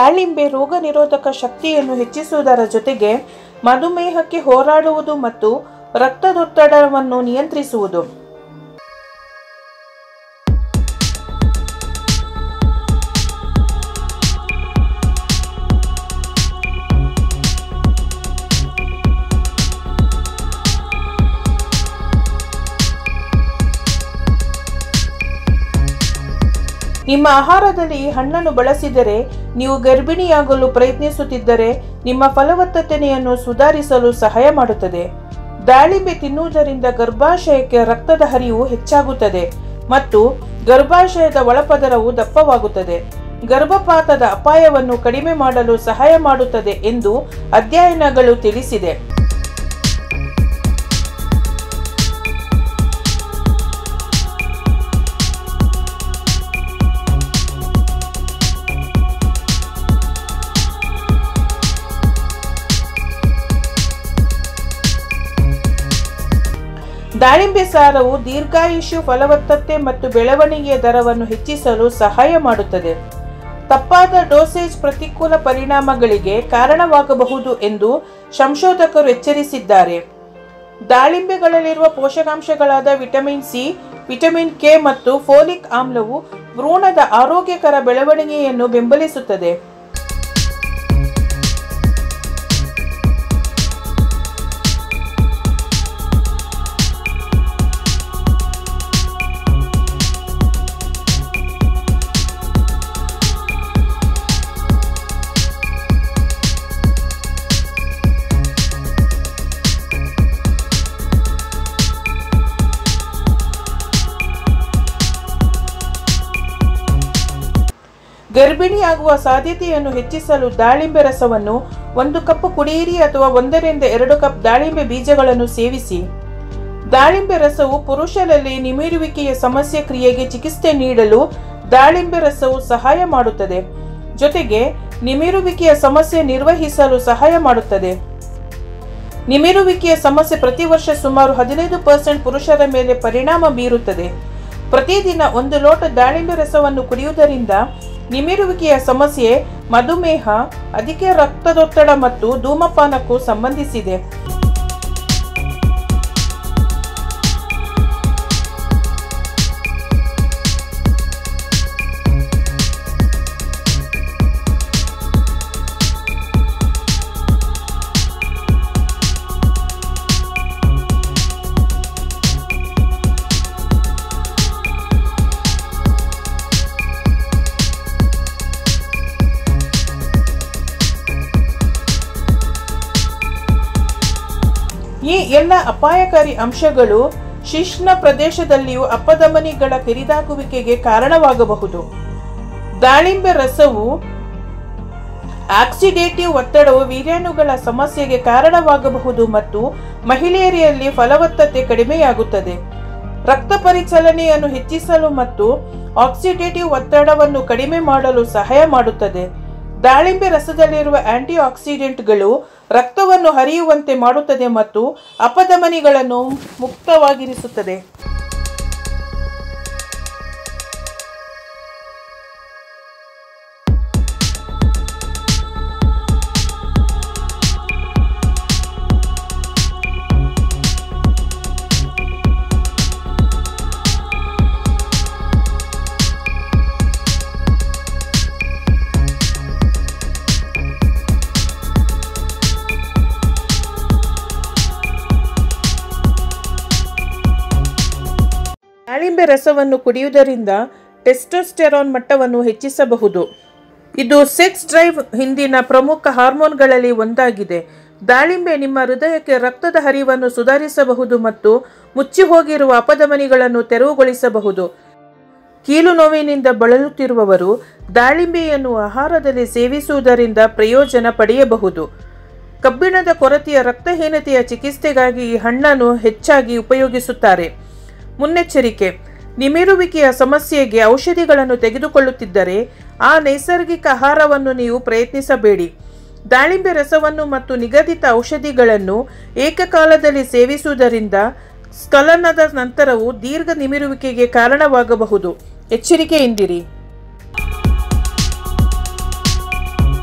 ದಾಳಿಂಬೆ ರೋಗ ನಿರೋಧಕ ಶಕ್ತಿಯನ್ನು ಹೆಚ್ಚಿಸುವುದರ ಜೊತೆಗೆ ಮಧುಮೇಹಕ್ಕೆ ಹೋರಾಡುವುದು ಮತ್ತು ರಕ್ತದೊತ್ತಡವನ್ನು ನಿಯಂತ್ರಿಸುವುದು ನಿಮ್ಮ ಆಹಾರದಲ್ಲಿ ಈ ಹಣ್ಣನ್ನು ಬಳಸಿದರೆ ನೀವು ಗರ್ಭಿಣಿಯಾಗಲು ಪ್ರಯತ್ನಿಸುತ್ತಿದ್ದರೆ ನಿಮ್ಮ ಫಲವತ್ತತೆಯನ್ನು ಸುಧಾರಿಸಲು ಸಹಾಯ ಮಾಡುತ್ತದೆ ದಾಳಿಂಬೆ ತಿನ್ನುವುದರಿಂದ ಗರ್ಭಾಶಯಕ್ಕೆ ರಕ್ತದ ಹರಿವು ಹೆಚ್ಚಾಗುತ್ತದೆ ಮತ್ತು ಗರ್ಭಾಶಯದ ಒಳಪದರವು ದಪ್ಪವಾಗುತ್ತದೆ ಗರ್ಭಪಾತದ ಅಪಾಯವನ್ನು ಕಡಿಮೆ ಮಾಡಲು ಸಹಾಯ ಮಾಡುತ್ತದೆ ಎಂದು ಅಧ್ಯಯನಗಳು ತಿಳಿಸಿದೆ ದಾಳಿಂಬೆ ಸಾರವು ದೀರ್ಘಾಯುಷ್ಯ ಫಲವತ್ತತೆ ಮತ್ತು ಬೆಳವಣಿಗೆಯ ದರವನ್ನು ಹೆಚ್ಚಿಸಲು ಸಹಾಯ ಮಾಡುತ್ತದೆ ತಪ್ಪಾದ ಡೋಸೇಜ್ ಪ್ರತಿಕೂಲ ಪರಿಣಾಮಗಳಿಗೆ ಕಾರಣವಾಗಬಹುದು ಎಂದು ಸಂಶೋಧಕರು ಎಚ್ಚರಿಸಿದ್ದಾರೆ ದಾಳಿಂಬೆಗಳಲ್ಲಿರುವ ಪೋಷಕಾಂಶಗಳಾದ ವಿಟಮಿನ್ ಸಿ ವಿಟಮಿನ್ ಕೆ ಮತ್ತು ಫೋಲಿಕ್ ಆಮ್ಲವು ಭ್ರೂಣದ ಆರೋಗ್ಯಕರ ಬೆಳವಣಿಗೆಯನ್ನು ಬೆಂಬಲಿಸುತ್ತದೆ ಗರ್ಭಿಣಿಯಾಗುವ ಸಾಧ್ಯತೆಯನ್ನು ಹೆಚ್ಚಿಸಲು ದಾಳಿಂಬೆ ರಸವನ್ನು ಒಂದು ಕಪ್ ಕುಡಿಯಿರಿ ಅಥವಾ ಒಂದರಿಂದ ಎರಡು ಕಪ್ ದಾಳಿಂಬೆ ಬೀಜಗಳನ್ನು ಸೇವಿಸಿ ದಾಳಿಂಬೆ ರಸವು ಪುರುಷರಲ್ಲಿ ನಿಮಿರುವಿಕೆಯ ಸಮಸ್ಯೆ ಕ್ರಿಯೆಗೆ ಚಿಕಿತ್ಸೆ ನೀಡಲು ದಾಳಿಂಬೆ ರಸವು ಸಹಾಯ ಮಾಡುತ್ತದೆ ಜೊತೆಗೆ ನಿಮಿರುವಿಕೆಯ ಸಮಸ್ಯೆ ನಿರ್ವಹಿಸಲು ಸಹಾಯ ಮಾಡುತ್ತದೆ ನಿಮಿರುವಿಕೆಯ ಸಮಸ್ಯೆ ಪ್ರತಿ ವರ್ಷ ಸುಮಾರು ಹದಿನೈದು ಪರ್ಸೆಂಟ್ ಪುರುಷರ ಮೇಲೆ ಪರಿಣಾಮ ಬೀರುತ್ತದೆ ಪ್ರತಿದಿನ ಒಂದು ಲೋಟ ದಾಳಿಂಬೆ ರಸವನ್ನು ಕುಡಿಯುವುದರಿಂದ ನಿಮಿರುವಿಕೆಯ ಸಮಸ್ಯೆ ಮಧುಮೇಹ ಅಧಿಕ ರಕ್ತದೊತ್ತಡ ಮತ್ತು ಧೂಮಪಾನಕ್ಕೂ ಸಂಬಂಧಿಸಿದೆ ಈ ಎಲ್ಲ ಅಪಾಯಕಾರಿ ಅಂಶಗಳು ಶಿಶ್ನ ಪ್ರದೇಶದಲ್ಲಿಯೂ ಅಪಧಮನಿಗಳ ಕಿರಿದಾಗುವಿಕೆಗೆ ಕಾರಣವಾಗಬಹುದು ದಾಳಿಂಬೆ ರಸವು ಆಕ್ಸಿಡೇಟಿವ್ ಒತ್ತಡವು ವೀರ್ಯಾಣುಗಳ ಸಮಸ್ಯೆಗೆ ಕಾರಣವಾಗಬಹುದು ಮತ್ತು ಮಹಿಳೆಯರಲ್ಲಿ ಫಲವತ್ತತೆ ಕಡಿಮೆಯಾಗುತ್ತದೆ ರಕ್ತ ಪರಿಚಲನೆಯನ್ನು ಹೆಚ್ಚಿಸಲು ಮತ್ತು ಆಕ್ಸಿಡೇಟಿವ್ ಒತ್ತಡವನ್ನು ಕಡಿಮೆ ಮಾಡಲು ಸಹಾಯ ಮಾಡುತ್ತದೆ ದಾಳಿಂಬೆ ರಸದಲ್ಲಿರುವ ಆಂಟಿ ಆಕ್ಸಿಡೆಂಟ್ಗಳು ರಕ್ತವನ್ನು ಹರಿಯುವಂತೆ ಮಾಡುತ್ತದೆ ಮತ್ತು ಅಪಧಮನಿಗಳನ್ನು ಮುಕ್ತವಾಗಿರಿಸುತ್ತದೆ ದಾಳಿಂಬೆ ರಸವನ್ನು ಕುಡಿಯುವುದರಿಂದ ಟೆಸ್ಟೋಸ್ಟೆರಾನ್ ಮಟ್ಟವನ್ನು ಹೆಚ್ಚಿಸಬಹುದು ಇದು ಸೆಕ್ಸ್ ಡ್ರೈವ್ ಹಿಂದಿನ ಪ್ರಮುಖ ಹಾರ್ಮೋನ್ಗಳಲ್ಲಿ ಒಂದಾಗಿದೆ ದಾಳಿಂಬೆ ನಿಮ್ಮ ಹೃದಯಕ್ಕೆ ರಕ್ತದ ಹರಿವನ್ನು ಸುಧಾರಿಸಬಹುದು ಮತ್ತು ಮುಚ್ಚಿ ಹೋಗಿರುವ ಅಪಧಮನಿಗಳನ್ನು ತೆರವುಗೊಳಿಸಬಹುದು ಕೀಲು ನೋವಿನಿಂದ ಬಳಲುತ್ತಿರುವವರು ದಾಳಿಂಬೆಯನ್ನು ಆಹಾರದಲ್ಲಿ ಸೇವಿಸುವುದರಿಂದ ಪ್ರಯೋಜನ ಪಡೆಯಬಹುದು ಕಬ್ಬಿಣದ ಕೊರತೆಯ ರಕ್ತಹೀನತೆಯ ಚಿಕಿತ್ಸೆಗಾಗಿ ಈ ಹಣ್ಣನ್ನು ಹೆಚ್ಚಾಗಿ ಉಪಯೋಗಿಸುತ್ತಾರೆ ಮುನ್ನೆಚ್ಚರಿಕೆ ನಿಮಿರುವಿಕೆಯ ಸಮಸ್ಯೆಗೆ ಔಷಧಿಗಳನ್ನು ತೆಗೆದುಕೊಳ್ಳುತ್ತಿದ್ದರೆ ಆ ನೈಸರ್ಗಿಕ ಆಹಾರವನ್ನು ನೀವು ಪ್ರಯತ್ನಿಸಬೇಡಿ ದಾಳಿಂಬೆ ರಸವನ್ನು ಮತ್ತು ನಿಗದಿತ ಔಷಧಿಗಳನ್ನು ಏಕಕಾಲದಲ್ಲಿ ಸೇವಿಸುವುದರಿಂದ ಸ್ಖಲನದ ನಂತರವೂ ದೀರ್ಘ ನಿಮಿರುವಿಕೆಗೆ ಕಾರಣವಾಗಬಹುದು ಎಚ್ಚರಿಕೆಯಿಂದಿರಿ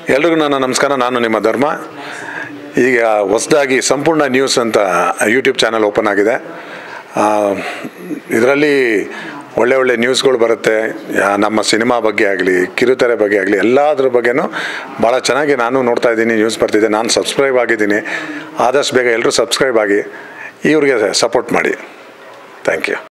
ಎಲ್ರಿಗೂ ನನ್ನ ನಮಸ್ಕಾರ ನಾನು ನಿಮ್ಮ ಧರ್ಮ ಈಗ ಹೊಸದಾಗಿ ಸಂಪೂರ್ಣ ನ್ಯೂಸ್ ಅಂತ ಯೂಟ್ಯೂಬ್ ಚಾನಲ್ ಓಪನ್ ಆಗಿದೆ ಇದರಲ್ಲಿ ಒಳ್ಳೆ ಒಳ್ಳೆ ನ್ಯೂಸ್ಗಳು ಬರುತ್ತೆ ಯಾ- ನಮ್ಮ ಸಿನಿಮಾ ಬಗ್ಗೆ ಆಗಲಿ ಕಿರುತೆರೆ ಬಗ್ಗೆ ಆಗಲಿ ಎಲ್ಲದ್ರ ಬಗ್ಗೆನೂ ಭಾಳ ಚೆನ್ನಾಗಿ ನಾನು ನೋಡ್ತಾ ಇದ್ದೀನಿ ನ್ಯೂಸ್ ಬರ್ತಿದೆ ನಾನು ಸಬ್ಸ್ಕ್ರೈಬ್ ಆಗಿದ್ದೀನಿ ಆದಷ್ಟು ಬೇಗ ಎಲ್ಲರೂ ಸಬ್ಸ್ಕ್ರೈಬ್ ಆಗಿ ಇವ್ರಿಗೆ ಸಪೋರ್ಟ್ ಮಾಡಿ ಥ್ಯಾಂಕ್ ಯು